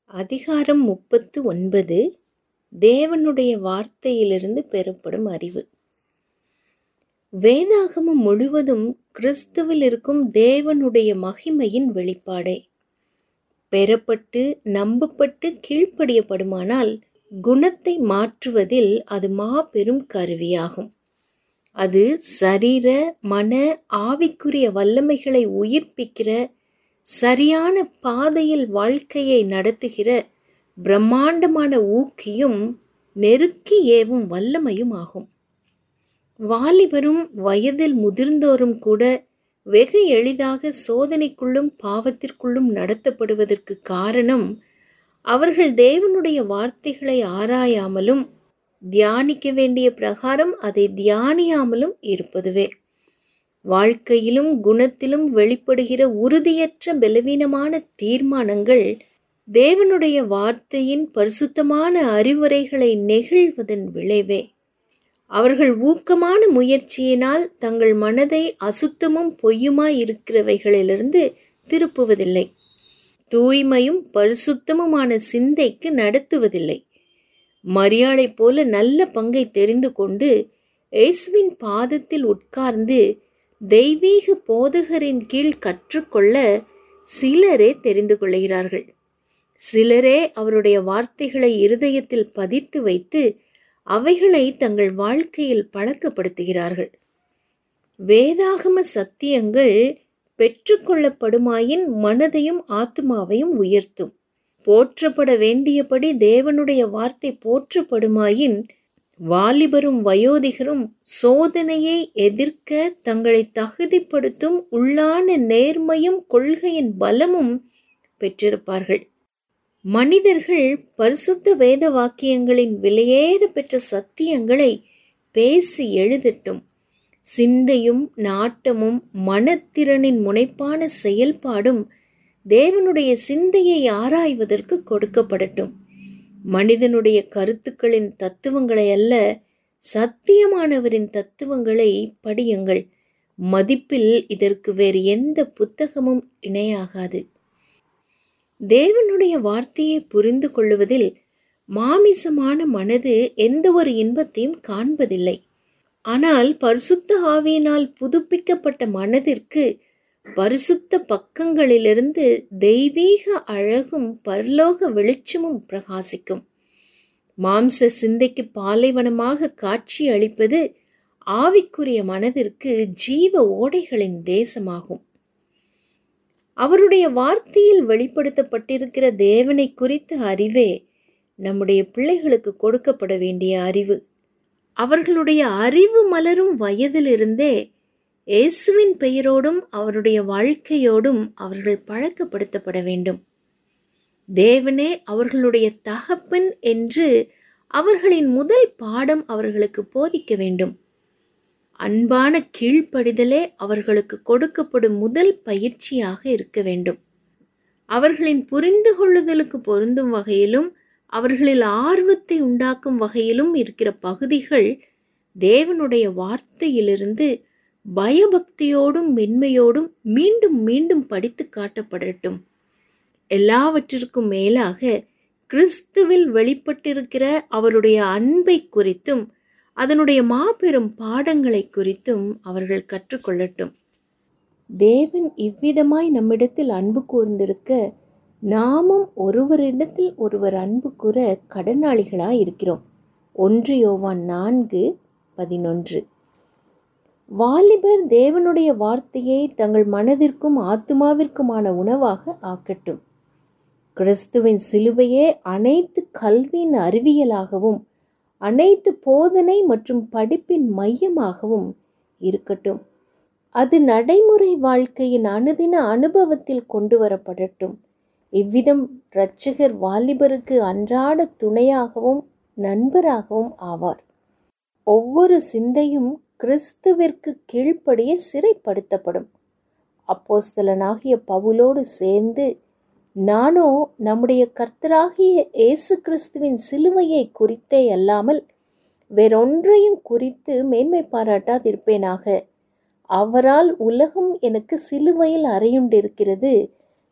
அதிகாரம் முப்பத்து ஒன்பது தேவனுடைய வார்த்தையிலிருந்து பெறப்படும் அறிவு வேதாகமம் முழுவதும் கிறிஸ்துவில் இருக்கும் தேவனுடைய மகிமையின் வெளிப்பாடே பெறப்பட்டு நம்பப்பட்டு கீழ்ப்படியப்படுமானால் குணத்தை மாற்றுவதில் அது மாபெரும் கருவியாகும் அது சரீர மன ஆவிக்குரிய வல்லமைகளை உயிர்ப்பிக்கிற சரியான பாதையில் வாழ்க்கையை நடத்துகிற பிரம்மாண்டமான ஊக்கியும் நெருக்கி ஏவும் வல்லமையும் ஆகும் வாலிபரும் வயதில் முதிர்ந்தோரும் கூட வெகு எளிதாக சோதனைக்குள்ளும் பாவத்திற்குள்ளும் நடத்தப்படுவதற்கு காரணம் அவர்கள் தேவனுடைய வார்த்தைகளை ஆராயாமலும் தியானிக்க வேண்டிய பிரகாரம் அதை தியானியாமலும் இருப்பதுவே வாழ்க்கையிலும் குணத்திலும் வெளிப்படுகிற உறுதியற்ற பலவீனமான தீர்மானங்கள் தேவனுடைய வார்த்தையின் பரிசுத்தமான அறிவுரைகளை நெகிழ்வதன் விளைவே அவர்கள் ஊக்கமான முயற்சியினால் தங்கள் மனதை அசுத்தமும் பொய்யுமாய் இருக்கிறவைகளிலிருந்து திருப்புவதில்லை தூய்மையும் பரிசுத்தமுமான சிந்தைக்கு நடத்துவதில்லை மரியாளை போல நல்ல பங்கை தெரிந்து கொண்டு இயேசுவின் பாதத்தில் உட்கார்ந்து தெய்வீக போதகரின் கீழ் கற்றுக்கொள்ள சிலரே தெரிந்து கொள்கிறார்கள் சிலரே அவருடைய வார்த்தைகளை இருதயத்தில் பதித்து வைத்து அவைகளை தங்கள் வாழ்க்கையில் பழக்கப்படுத்துகிறார்கள் வேதாகம சத்தியங்கள் பெற்றுக்கொள்ளப்படுமாயின் மனதையும் ஆத்மாவையும் உயர்த்தும் போற்றப்பட வேண்டியபடி தேவனுடைய வார்த்தை போற்றப்படுமாயின் வாலிபரும் வயோதிகரும் சோதனையை எதிர்க்க தங்களை தகுதிப்படுத்தும் உள்ளான நேர்மையும் கொள்கையின் பலமும் பெற்றிருப்பார்கள் மனிதர்கள் பரிசுத்த வேத வாக்கியங்களின் விலையேற பெற்ற சத்தியங்களை பேசி எழுதட்டும் சிந்தையும் நாட்டமும் மனத்திறனின் முனைப்பான செயல்பாடும் தேவனுடைய சிந்தையை ஆராய்வதற்கு கொடுக்கப்படட்டும் மனிதனுடைய கருத்துக்களின் தத்துவங்களை அல்ல சத்தியமானவரின் தத்துவங்களை படியுங்கள் மதிப்பில் இதற்கு வேறு எந்த புத்தகமும் இணையாகாது தேவனுடைய வார்த்தையை புரிந்து கொள்ளுவதில் மாமிசமான மனது எந்த ஒரு இன்பத்தையும் காண்பதில்லை ஆனால் பரிசுத்த ஆவியினால் புதுப்பிக்கப்பட்ட மனதிற்கு பரிசுத்த பக்கங்களிலிருந்து தெய்வீக அழகும் பரலோக வெளிச்சமும் பிரகாசிக்கும் மாம்ச சிந்தைக்கு பாலைவனமாக காட்சி அளிப்பது ஆவிக்குரிய மனதிற்கு ஜீவ ஓடைகளின் தேசமாகும் அவருடைய வார்த்தையில் வெளிப்படுத்தப்பட்டிருக்கிற தேவனை குறித்த அறிவே நம்முடைய பிள்ளைகளுக்கு கொடுக்கப்பட வேண்டிய அறிவு அவர்களுடைய அறிவு மலரும் வயதிலிருந்தே இயேசுவின் பெயரோடும் அவருடைய வாழ்க்கையோடும் அவர்கள் பழக்கப்படுத்தப்பட வேண்டும் தேவனே அவர்களுடைய தகப்பன் என்று அவர்களின் முதல் பாடம் அவர்களுக்கு போதிக்க வேண்டும் அன்பான கீழ்ப்படிதலே அவர்களுக்கு கொடுக்கப்படும் முதல் பயிற்சியாக இருக்க வேண்டும் அவர்களின் புரிந்து கொள்ளுதலுக்கு பொருந்தும் வகையிலும் அவர்களில் ஆர்வத்தை உண்டாக்கும் வகையிலும் இருக்கிற பகுதிகள் தேவனுடைய வார்த்தையிலிருந்து பயபக்தியோடும் மென்மையோடும் மீண்டும் மீண்டும் படித்து காட்டப்படட்டும் எல்லாவற்றிற்கும் மேலாக கிறிஸ்துவில் வெளிப்பட்டிருக்கிற அவருடைய அன்பை குறித்தும் அதனுடைய மாபெரும் பாடங்களை குறித்தும் அவர்கள் கற்றுக்கொள்ளட்டும் தேவன் இவ்விதமாய் நம்மிடத்தில் அன்பு கூர்ந்திருக்க நாமும் ஒருவரிடத்தில் ஒருவர் அன்பு கூற கடனாளிகளாய் இருக்கிறோம் ஒன்று யோவான் நான்கு பதினொன்று வாலிபர் தேவனுடைய வார்த்தையை தங்கள் மனதிற்கும் ஆத்மாவிற்குமான உணவாக ஆக்கட்டும் கிறிஸ்துவின் சிலுவையே அனைத்து கல்வியின் அறிவியலாகவும் அனைத்து போதனை மற்றும் படிப்பின் மையமாகவும் இருக்கட்டும் அது நடைமுறை வாழ்க்கையின் அனுதின அனுபவத்தில் கொண்டு வரப்படட்டும் இவ்விதம் இரட்சகர் வாலிபருக்கு அன்றாட துணையாகவும் நண்பராகவும் ஆவார் ஒவ்வொரு சிந்தையும் கிறிஸ்துவிற்கு கீழ்ப்படிய சிறைப்படுத்தப்படும் அப்போஸ்தலனாகிய பவுலோடு சேர்ந்து நானோ நம்முடைய கர்த்தராகிய இயேசு கிறிஸ்துவின் சிலுவையை குறித்தே அல்லாமல் வேறொன்றையும் குறித்து மேன்மை பாராட்டாதிருப்பேனாக அவரால் உலகம் எனக்கு சிலுவையில் அறையுண்டிருக்கிறது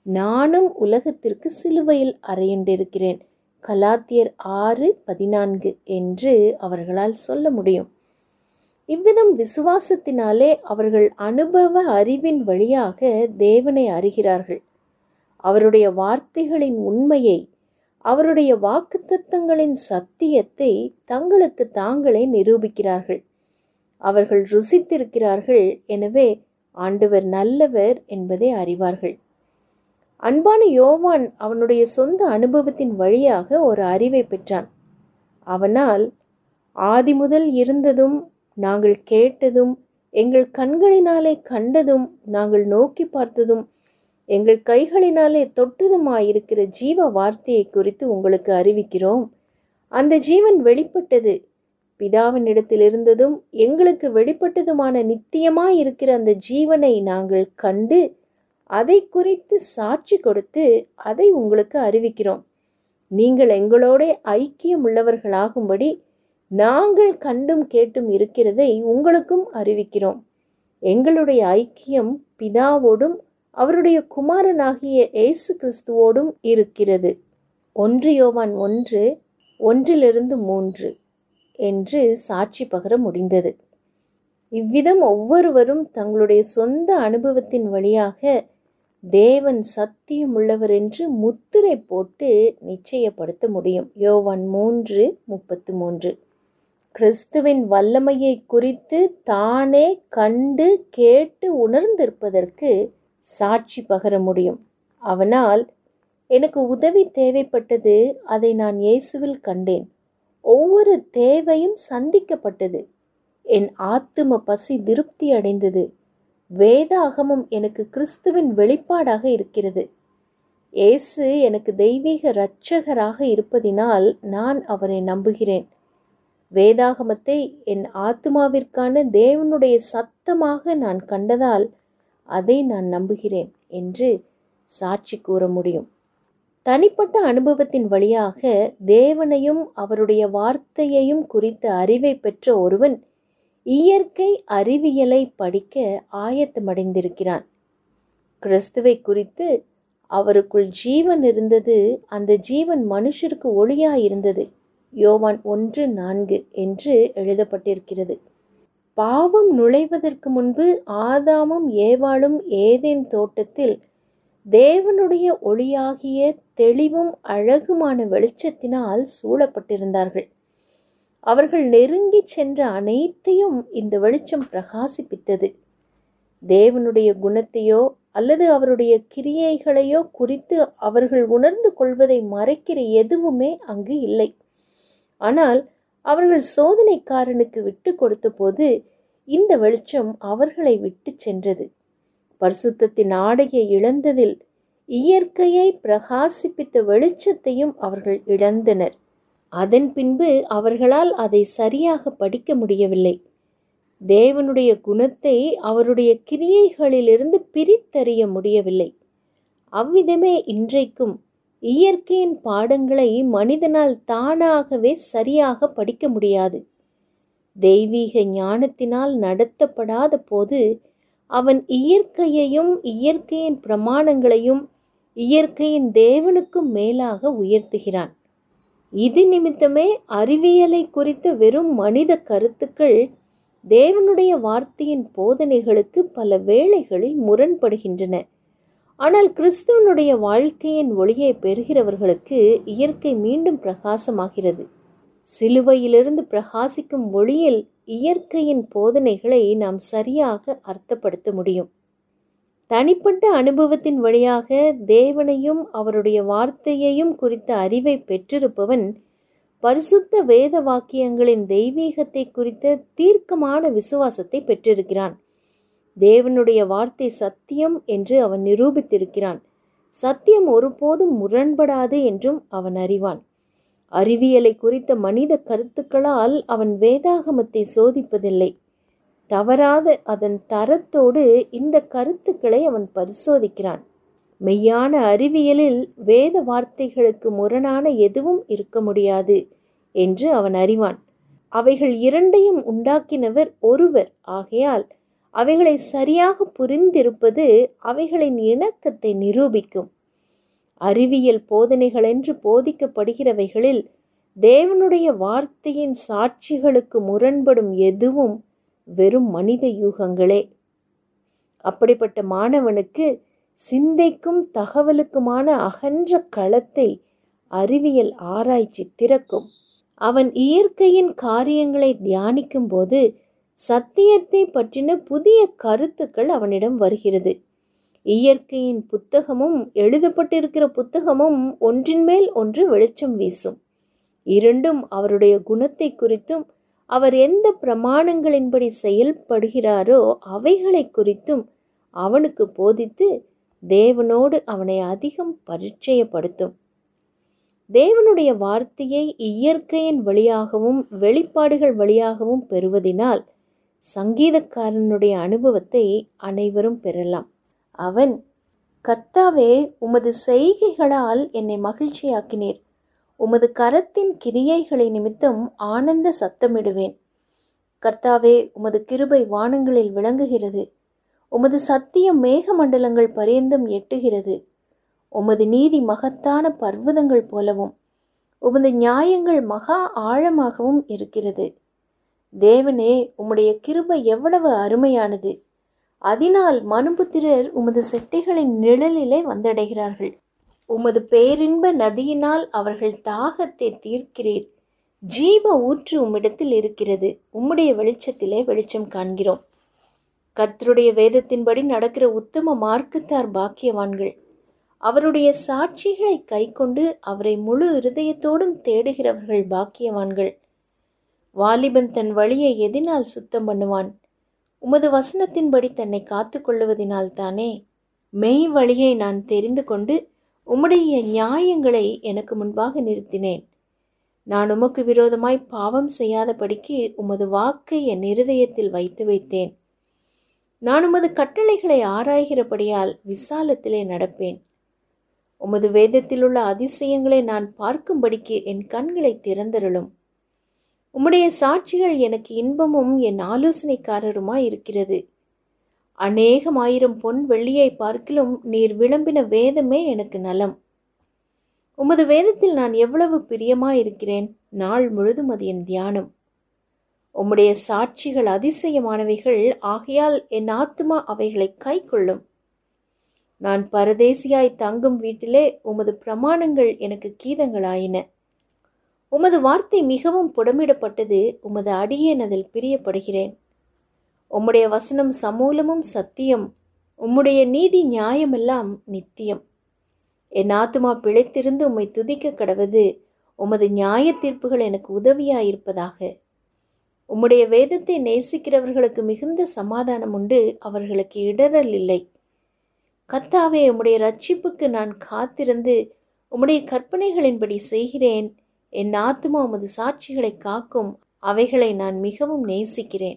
நானும் உலகத்திற்கு சிலுவையில் அறையுண்டிருக்கிறேன் கலாத்தியர் ஆறு பதினான்கு என்று அவர்களால் சொல்ல முடியும் இவ்விதம் விசுவாசத்தினாலே அவர்கள் அனுபவ அறிவின் வழியாக தேவனை அறிகிறார்கள் அவருடைய வார்த்தைகளின் உண்மையை அவருடைய வாக்குத்தத்தங்களின் சத்தியத்தை தங்களுக்கு தாங்களே நிரூபிக்கிறார்கள் அவர்கள் ருசித்திருக்கிறார்கள் எனவே ஆண்டவர் நல்லவர் என்பதை அறிவார்கள் அன்பான யோவான் அவனுடைய சொந்த அனுபவத்தின் வழியாக ஒரு அறிவை பெற்றான் அவனால் ஆதி முதல் இருந்ததும் நாங்கள் கேட்டதும் எங்கள் கண்களினாலே கண்டதும் நாங்கள் நோக்கி பார்த்ததும் எங்கள் கைகளினாலே தொட்டதுமாயிருக்கிற ஜீவ வார்த்தையை குறித்து உங்களுக்கு அறிவிக்கிறோம் அந்த ஜீவன் வெளிப்பட்டது பிதாவின் இடத்தில் இருந்ததும் எங்களுக்கு வெளிப்பட்டதுமான நித்தியமாயிருக்கிற அந்த ஜீவனை நாங்கள் கண்டு அதை குறித்து சாட்சி கொடுத்து அதை உங்களுக்கு அறிவிக்கிறோம் நீங்கள் எங்களோட ஐக்கியம் உள்ளவர்களாகும்படி நாங்கள் கண்டும் கேட்டும் இருக்கிறதை உங்களுக்கும் அறிவிக்கிறோம் எங்களுடைய ஐக்கியம் பிதாவோடும் அவருடைய குமாரனாகிய இயேசு கிறிஸ்துவோடும் இருக்கிறது ஒன்று யோவான் ஒன்று ஒன்றிலிருந்து மூன்று என்று சாட்சி பகர முடிந்தது இவ்விதம் ஒவ்வொருவரும் தங்களுடைய சொந்த அனுபவத்தின் வழியாக தேவன் சத்தியம் உள்ளவர் என்று முத்திரை போட்டு நிச்சயப்படுத்த முடியும் யோவான் மூன்று முப்பத்து மூன்று கிறிஸ்துவின் வல்லமையை குறித்து தானே கண்டு கேட்டு உணர்ந்திருப்பதற்கு சாட்சி பகர முடியும் அவனால் எனக்கு உதவி தேவைப்பட்டது அதை நான் இயேசுவில் கண்டேன் ஒவ்வொரு தேவையும் சந்திக்கப்பட்டது என் ஆத்தும பசி திருப்தி அடைந்தது வேதாகமும் எனக்கு கிறிஸ்துவின் வெளிப்பாடாக இருக்கிறது இயேசு எனக்கு தெய்வீக இரட்சகராக இருப்பதினால் நான் அவரை நம்புகிறேன் வேதாகமத்தை என் ஆத்மாவிற்கான தேவனுடைய சத்தமாக நான் கண்டதால் அதை நான் நம்புகிறேன் என்று சாட்சி கூற முடியும் தனிப்பட்ட அனுபவத்தின் வழியாக தேவனையும் அவருடைய வார்த்தையையும் குறித்த அறிவை பெற்ற ஒருவன் இயற்கை அறிவியலை படிக்க ஆயத்தமடைந்திருக்கிறான் கிறிஸ்துவை குறித்து அவருக்குள் ஜீவன் இருந்தது அந்த ஜீவன் மனுஷருக்கு ஒளியாயிருந்தது யோவான் ஒன்று நான்கு என்று எழுதப்பட்டிருக்கிறது பாவம் நுழைவதற்கு முன்பு ஆதாமும் ஏவாளும் ஏதேன் தோட்டத்தில் தேவனுடைய ஒளியாகிய தெளிவும் அழகுமான வெளிச்சத்தினால் சூழப்பட்டிருந்தார்கள் அவர்கள் நெருங்கி சென்ற அனைத்தையும் இந்த வெளிச்சம் பிரகாசிப்பித்தது தேவனுடைய குணத்தையோ அல்லது அவருடைய கிரியைகளையோ குறித்து அவர்கள் உணர்ந்து கொள்வதை மறைக்கிற எதுவுமே அங்கு இல்லை ஆனால் அவர்கள் சோதனைக்காரனுக்கு விட்டு கொடுத்த போது இந்த வெளிச்சம் அவர்களை விட்டு சென்றது பரிசுத்தத்தின் ஆடையை இழந்ததில் இயற்கையை பிரகாசிப்பித்த வெளிச்சத்தையும் அவர்கள் இழந்தனர் அதன் பின்பு அவர்களால் அதை சரியாக படிக்க முடியவில்லை தேவனுடைய குணத்தை அவருடைய கிரியைகளிலிருந்து பிரித்தறிய முடியவில்லை அவ்விதமே இன்றைக்கும் இயற்கையின் பாடங்களை மனிதனால் தானாகவே சரியாக படிக்க முடியாது தெய்வீக ஞானத்தினால் நடத்தப்படாத போது அவன் இயற்கையையும் இயற்கையின் பிரமாணங்களையும் இயற்கையின் தேவனுக்கும் மேலாக உயர்த்துகிறான் இது நிமித்தமே அறிவியலை குறித்த வெறும் மனித கருத்துக்கள் தேவனுடைய வார்த்தையின் போதனைகளுக்கு பல வேளைகளில் முரண்படுகின்றன ஆனால் கிறிஸ்துவனுடைய வாழ்க்கையின் ஒளியை பெறுகிறவர்களுக்கு இயற்கை மீண்டும் பிரகாசமாகிறது சிலுவையிலிருந்து பிரகாசிக்கும் ஒளியில் இயற்கையின் போதனைகளை நாம் சரியாக அர்த்தப்படுத்த முடியும் தனிப்பட்ட அனுபவத்தின் வழியாக தேவனையும் அவருடைய வார்த்தையையும் குறித்த அறிவை பெற்றிருப்பவன் பரிசுத்த வேத வாக்கியங்களின் தெய்வீகத்தை குறித்த தீர்க்கமான விசுவாசத்தை பெற்றிருக்கிறான் தேவனுடைய வார்த்தை சத்தியம் என்று அவன் நிரூபித்திருக்கிறான் சத்தியம் ஒருபோதும் முரண்படாது என்றும் அவன் அறிவான் அறிவியலை குறித்த மனித கருத்துக்களால் அவன் வேதாகமத்தை சோதிப்பதில்லை தவறாத அதன் தரத்தோடு இந்த கருத்துக்களை அவன் பரிசோதிக்கிறான் மெய்யான அறிவியலில் வேத வார்த்தைகளுக்கு முரணான எதுவும் இருக்க முடியாது என்று அவன் அறிவான் அவைகள் இரண்டையும் உண்டாக்கினவர் ஒருவர் ஆகையால் அவைகளை சரியாக புரிந்திருப்பது அவைகளின் இணக்கத்தை நிரூபிக்கும் அறிவியல் போதனைகள் என்று போதிக்கப்படுகிறவைகளில் தேவனுடைய வார்த்தையின் சாட்சிகளுக்கு முரண்படும் எதுவும் வெறும் மனித யூகங்களே அப்படிப்பட்ட மாணவனுக்கு சிந்தைக்கும் தகவலுக்குமான அகன்ற களத்தை அறிவியல் ஆராய்ச்சி திறக்கும் அவன் இயற்கையின் காரியங்களை தியானிக்கும் போது சத்தியத்தை பற்றின புதிய கருத்துக்கள் அவனிடம் வருகிறது இயற்கையின் புத்தகமும் எழுதப்பட்டிருக்கிற புத்தகமும் ஒன்றின் மேல் ஒன்று வெளிச்சம் வீசும் இரண்டும் அவருடைய குணத்தை குறித்தும் அவர் எந்த பிரமாணங்களின்படி செயல்படுகிறாரோ அவைகளை குறித்தும் அவனுக்கு போதித்து தேவனோடு அவனை அதிகம் பரிச்சயப்படுத்தும் தேவனுடைய வார்த்தையை இயற்கையின் வழியாகவும் வெளிப்பாடுகள் வழியாகவும் பெறுவதினால் சங்கீதக்காரனுடைய அனுபவத்தை அனைவரும் பெறலாம் அவன் கர்த்தாவே உமது செய்கைகளால் என்னை மகிழ்ச்சியாக்கினீர் உமது கரத்தின் கிரியைகளை நிமித்தம் ஆனந்த சத்தமிடுவேன் கர்த்தாவே உமது கிருபை வானங்களில் விளங்குகிறது உமது சத்தியம் மேகமண்டலங்கள் பரியந்தம் எட்டுகிறது உமது நீதி மகத்தான பர்வதங்கள் போலவும் உமது நியாயங்கள் மகா ஆழமாகவும் இருக்கிறது தேவனே உம்முடைய கிருபை எவ்வளவு அருமையானது அதனால் மனுபுத்திரர் உமது செட்டைகளின் நிழலிலே வந்தடைகிறார்கள் உமது பேரின்ப நதியினால் அவர்கள் தாகத்தை தீர்க்கிறீர் ஜீவ ஊற்று உம்மிடத்தில் இருக்கிறது உம்முடைய வெளிச்சத்திலே வெளிச்சம் காண்கிறோம் கர்த்தருடைய வேதத்தின்படி நடக்கிற உத்தம மார்க்கத்தார் பாக்கியவான்கள் அவருடைய சாட்சிகளை கைக்கொண்டு அவரை முழு இருதயத்தோடும் தேடுகிறவர்கள் பாக்கியவான்கள் வாலிபன் தன் வழியை எதினால் சுத்தம் பண்ணுவான் உமது வசனத்தின்படி தன்னை காத்து கொள்ளுவதினால் தானே மெய் வழியை நான் தெரிந்து கொண்டு உம்முடைய நியாயங்களை எனக்கு முன்பாக நிறுத்தினேன் நான் உமக்கு விரோதமாய் பாவம் செய்யாதபடிக்கு உமது வாக்கை என் இருதயத்தில் வைத்து வைத்தேன் நான் உமது கட்டளைகளை ஆராய்கிறபடியால் விசாலத்திலே நடப்பேன் உமது வேதத்தில் உள்ள அதிசயங்களை நான் பார்க்கும்படிக்கு என் கண்களை திறந்தருளும் உம்முடைய சாட்சிகள் எனக்கு இன்பமும் என் ஆலோசனைக்காரருமாய் இருக்கிறது அநேகம் ஆயிரம் பொன் வெள்ளியை பார்க்கிலும் நீர் விளம்பின வேதமே எனக்கு நலம் உமது வேதத்தில் நான் எவ்வளவு பிரியமாயிருக்கிறேன் நாள் முழுதும் அது என் தியானம் உம்முடைய சாட்சிகள் அதிசயமானவைகள் ஆகையால் என் ஆத்மா அவைகளை கை கொள்ளும் நான் பரதேசியாய் தங்கும் வீட்டிலே உமது பிரமாணங்கள் எனக்கு கீதங்களாயின உமது வார்த்தை மிகவும் புடமிடப்பட்டது உமது அடியேன் அதில் பிரியப்படுகிறேன் உம்முடைய வசனம் சமூலமும் சத்தியம் உம்முடைய நீதி நியாயமெல்லாம் நித்தியம் என் ஆத்துமா பிழைத்திருந்து உம்மை துதிக்க கடவது உமது நியாய தீர்ப்புகள் எனக்கு உதவியாயிருப்பதாக உம்முடைய வேதத்தை நேசிக்கிறவர்களுக்கு மிகுந்த சமாதானம் உண்டு அவர்களுக்கு இடரல் இல்லை கத்தாவே உம்முடைய ரட்சிப்புக்கு நான் காத்திருந்து உம்முடைய கற்பனைகளின்படி செய்கிறேன் என் ஆத்துமா உமது சாட்சிகளை காக்கும் அவைகளை நான் மிகவும் நேசிக்கிறேன்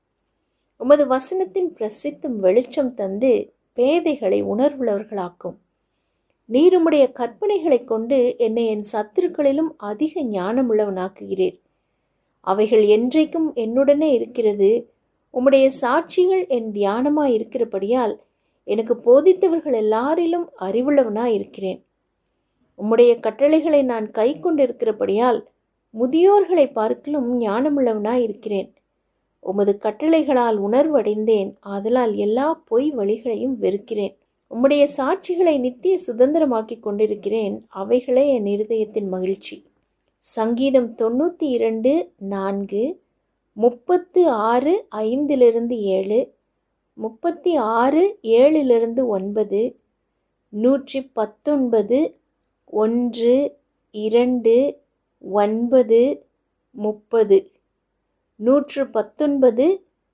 உமது வசனத்தின் பிரசித்தம் வெளிச்சம் தந்து பேதைகளை உணர்வுள்ளவர்களாக்கும் நீர் உம்முடைய கற்பனைகளைக் கொண்டு என்னை என் சத்துருக்களிலும் அதிக ஞானமுள்ளவனாக்குகிறீர் அவைகள் என்றைக்கும் என்னுடனே இருக்கிறது உம்முடைய சாட்சிகள் என் தியானமாய் இருக்கிறபடியால் எனக்கு போதித்தவர்கள் எல்லாரிலும் அறிவுள்ளவனாய் இருக்கிறேன் உம்முடைய கட்டளைகளை நான் கை கொண்டிருக்கிறபடியால் முதியோர்களை பார்க்கிலும் ஞானமுள்ளவனாய் இருக்கிறேன் உமது கட்டளைகளால் உணர்வடைந்தேன் ஆதலால் எல்லா பொய் வழிகளையும் வெறுக்கிறேன் உம்முடைய சாட்சிகளை நித்திய சுதந்திரமாக்கிக் கொண்டிருக்கிறேன் அவைகளே என் இருதயத்தின் மகிழ்ச்சி சங்கீதம் தொண்ணூற்றி இரண்டு நான்கு முப்பத்து ஆறு ஐந்திலிருந்து ஏழு முப்பத்தி ஆறு ஏழிலிருந்து ஒன்பது நூற்றி பத்தொன்பது ஒன்று இரண்டு ஒன்பது முப்பது நூற்று பத்தொன்பது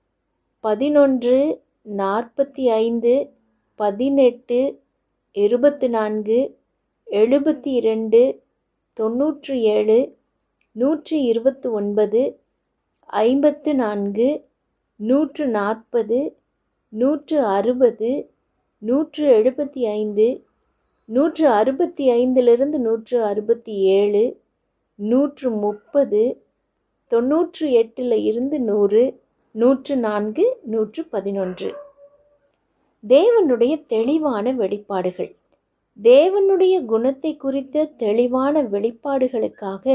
பதினொன்று நாற்பத்தி ஐந்து பதினெட்டு இருபத்தி நான்கு எழுபத்தி இரண்டு தொண்ணூற்றி ஏழு நூற்றி இருபத்தி ஒன்பது ஐம்பத்து நான்கு நூற்று நாற்பது நூற்று அறுபது நூற்று எழுபத்தி ஐந்து நூற்று அறுபத்தி ஐந்திலிருந்து நூற்று அறுபத்தி ஏழு நூற்று முப்பது தொண்ணூற்று எட்டில் இருந்து நூறு நூற்று நான்கு நூற்று பதினொன்று தேவனுடைய தெளிவான வெளிப்பாடுகள் தேவனுடைய குணத்தை குறித்த தெளிவான வெளிப்பாடுகளுக்காக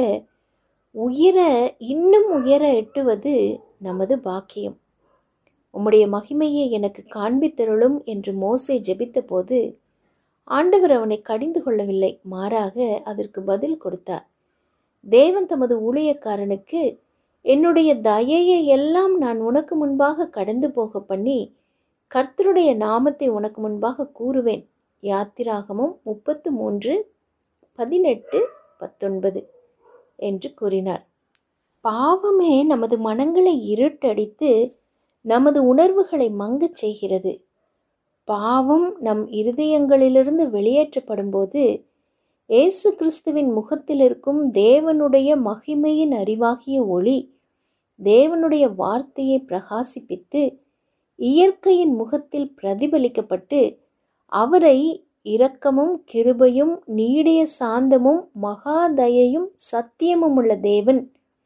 உயர இன்னும் உயர எட்டுவது நமது பாக்கியம் உம்முடைய மகிமையை எனக்கு காண்பித்தருளும் என்று மோசே ஜெபித்தபோது ஆண்டவர் அவனை கடிந்து கொள்ளவில்லை மாறாக அதற்கு பதில் கொடுத்தார் தேவன் தமது ஊழியக்காரனுக்கு என்னுடைய தயையை எல்லாம் நான் உனக்கு முன்பாக கடந்து போக பண்ணி கர்த்தருடைய நாமத்தை உனக்கு முன்பாக கூறுவேன் யாத்திராகமும் முப்பத்து மூன்று பதினெட்டு பத்தொன்பது என்று கூறினார் பாவமே நமது மனங்களை இருட்டடித்து நமது உணர்வுகளை மங்கச் செய்கிறது பாவம் நம் இருதயங்களிலிருந்து வெளியேற்றப்படும் போது இயேசு கிறிஸ்துவின் முகத்தில் இருக்கும் தேவனுடைய மகிமையின் அறிவாகிய ஒளி தேவனுடைய வார்த்தையை பிரகாசிப்பித்து இயற்கையின் முகத்தில் பிரதிபலிக்கப்பட்டு அவரை இரக்கமும் கிருபையும் நீடிய சாந்தமும் மகாதயையும் சத்தியமும் உள்ள தேவன்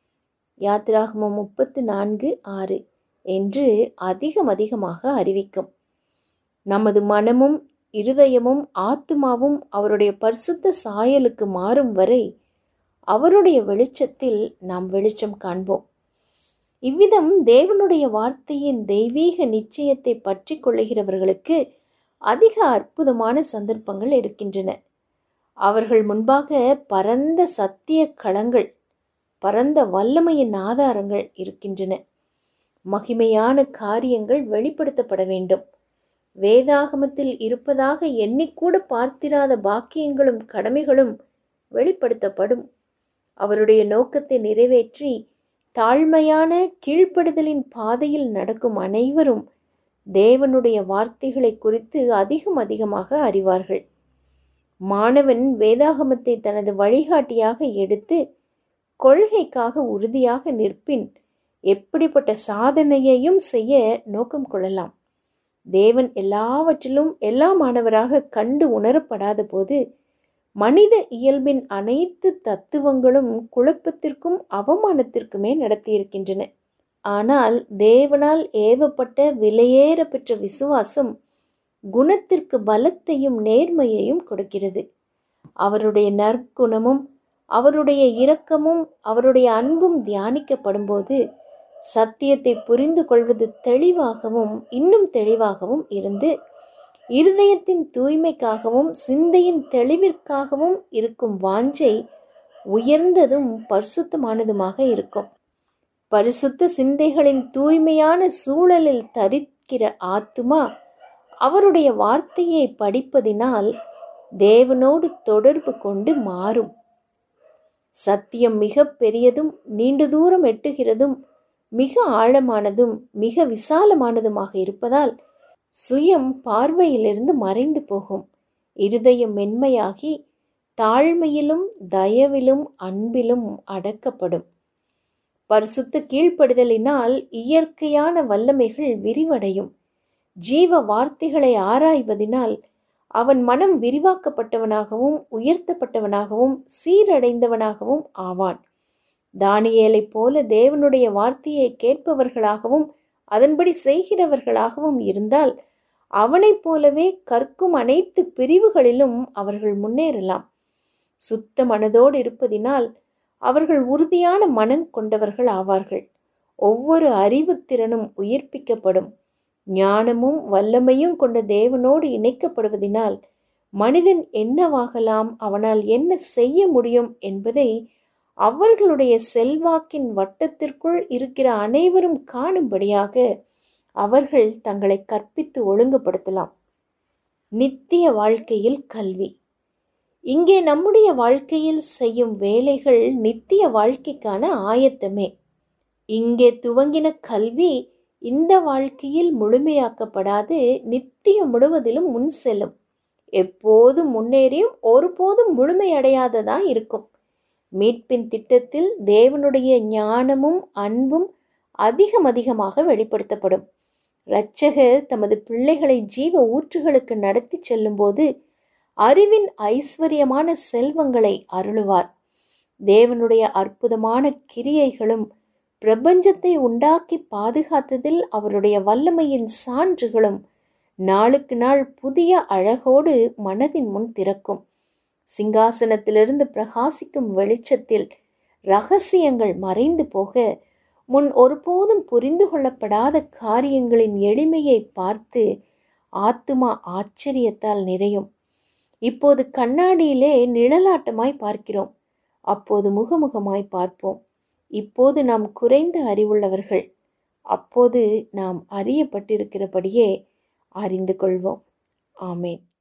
யாத்ராகமம் முப்பத்து நான்கு ஆறு என்று அதிகம் அதிகமாக அறிவிக்கும் நமது மனமும் இருதயமும் ஆத்துமாவும் அவருடைய பரிசுத்த சாயலுக்கு மாறும் வரை அவருடைய வெளிச்சத்தில் நாம் வெளிச்சம் காண்போம் இவ்விதம் தேவனுடைய வார்த்தையின் தெய்வீக நிச்சயத்தை பற்றி கொள்ளுகிறவர்களுக்கு அதிக அற்புதமான சந்தர்ப்பங்கள் இருக்கின்றன அவர்கள் முன்பாக பரந்த சத்திய களங்கள் பரந்த வல்லமையின் ஆதாரங்கள் இருக்கின்றன மகிமையான காரியங்கள் வெளிப்படுத்தப்பட வேண்டும் வேதாகமத்தில் இருப்பதாக எண்ணிக்கூட பார்த்திராத பாக்கியங்களும் கடமைகளும் வெளிப்படுத்தப்படும் அவருடைய நோக்கத்தை நிறைவேற்றி தாழ்மையான கீழ்ப்படுதலின் பாதையில் நடக்கும் அனைவரும் தேவனுடைய வார்த்தைகளை குறித்து அதிகம் அதிகமாக அறிவார்கள் மாணவன் வேதாகமத்தை தனது வழிகாட்டியாக எடுத்து கொள்கைக்காக உறுதியாக நிற்பின் எப்படிப்பட்ட சாதனையையும் செய்ய நோக்கம் கொள்ளலாம் தேவன் எல்லாவற்றிலும் எல்லா மாணவராக கண்டு உணரப்படாத போது மனித இயல்பின் அனைத்து தத்துவங்களும் குழப்பத்திற்கும் அவமானத்திற்குமே நடத்தியிருக்கின்றன ஆனால் தேவனால் ஏவப்பட்ட விலையேற பெற்ற விசுவாசம் குணத்திற்கு பலத்தையும் நேர்மையையும் கொடுக்கிறது அவருடைய நற்குணமும் அவருடைய இரக்கமும் அவருடைய அன்பும் தியானிக்கப்படும்போது சத்தியத்தை புரிந்து கொள்வது தெளிவாகவும் இன்னும் தெளிவாகவும் இருந்து இருதயத்தின் தூய்மைக்காகவும் சிந்தையின் தெளிவிற்காகவும் இருக்கும் வாஞ்சை உயர்ந்ததும் பரிசுத்தமானதுமாக இருக்கும் பரிசுத்த சிந்தைகளின் தூய்மையான சூழலில் தரிக்கிற ஆத்துமா அவருடைய வார்த்தையை படிப்பதினால் தேவனோடு தொடர்பு கொண்டு மாறும் சத்தியம் மிக பெரியதும் நீண்ட தூரம் எட்டுகிறதும் மிக ஆழமானதும் மிக விசாலமானதுமாக இருப்பதால் சுயம் பார்வையிலிருந்து மறைந்து போகும் இருதயம் மென்மையாகி தாழ்மையிலும் தயவிலும் அன்பிலும் அடக்கப்படும் பரிசுத்த கீழ்ப்படுதலினால் இயற்கையான வல்லமைகள் விரிவடையும் ஜீவ வார்த்தைகளை ஆராய்வதினால் அவன் மனம் விரிவாக்கப்பட்டவனாகவும் உயர்த்தப்பட்டவனாகவும் சீரடைந்தவனாகவும் ஆவான் தானியேலைப் போல தேவனுடைய வார்த்தையை கேட்பவர்களாகவும் அதன்படி செய்கிறவர்களாகவும் இருந்தால் அவனைப் போலவே கற்கும் அனைத்து பிரிவுகளிலும் அவர்கள் முன்னேறலாம் சுத்த மனதோடு இருப்பதினால் அவர்கள் உறுதியான மனம் கொண்டவர்கள் ஆவார்கள் ஒவ்வொரு அறிவுத்திறனும் உயிர்ப்பிக்கப்படும் ஞானமும் வல்லமையும் கொண்ட தேவனோடு இணைக்கப்படுவதினால் மனிதன் என்னவாகலாம் அவனால் என்ன செய்ய முடியும் என்பதை அவர்களுடைய செல்வாக்கின் வட்டத்திற்குள் இருக்கிற அனைவரும் காணும்படியாக அவர்கள் தங்களை கற்பித்து ஒழுங்குபடுத்தலாம் நித்திய வாழ்க்கையில் கல்வி இங்கே நம்முடைய வாழ்க்கையில் செய்யும் வேலைகள் நித்திய வாழ்க்கைக்கான ஆயத்தமே இங்கே துவங்கின கல்வி இந்த வாழ்க்கையில் முழுமையாக்கப்படாது நித்தியம் முழுவதிலும் முன் செல்லும் எப்போதும் முன்னேறியும் ஒருபோதும் முழுமையடையாததா இருக்கும் மீட்பின் திட்டத்தில் தேவனுடைய ஞானமும் அன்பும் அதிகம் அதிகமாக வெளிப்படுத்தப்படும் இரட்சகர் தமது பிள்ளைகளை ஜீவ ஊற்றுகளுக்கு நடத்தி செல்லும்போது அறிவின் ஐஸ்வர்யமான செல்வங்களை அருளுவார் தேவனுடைய அற்புதமான கிரியைகளும் பிரபஞ்சத்தை உண்டாக்கி பாதுகாத்ததில் அவருடைய வல்லமையின் சான்றுகளும் நாளுக்கு நாள் புதிய அழகோடு மனதின் முன் திறக்கும் சிங்காசனத்திலிருந்து பிரகாசிக்கும் வெளிச்சத்தில் ரகசியங்கள் மறைந்து போக முன் ஒருபோதும் புரிந்து கொள்ளப்படாத காரியங்களின் எளிமையை பார்த்து ஆத்துமா ஆச்சரியத்தால் நிறையும் இப்போது கண்ணாடியிலே நிழலாட்டமாய் பார்க்கிறோம் அப்போது முகமுகமாய் பார்ப்போம் இப்போது நாம் குறைந்த அறிவுள்ளவர்கள் அப்போது நாம் அறியப்பட்டிருக்கிறபடியே அறிந்து கொள்வோம் ஆமேன்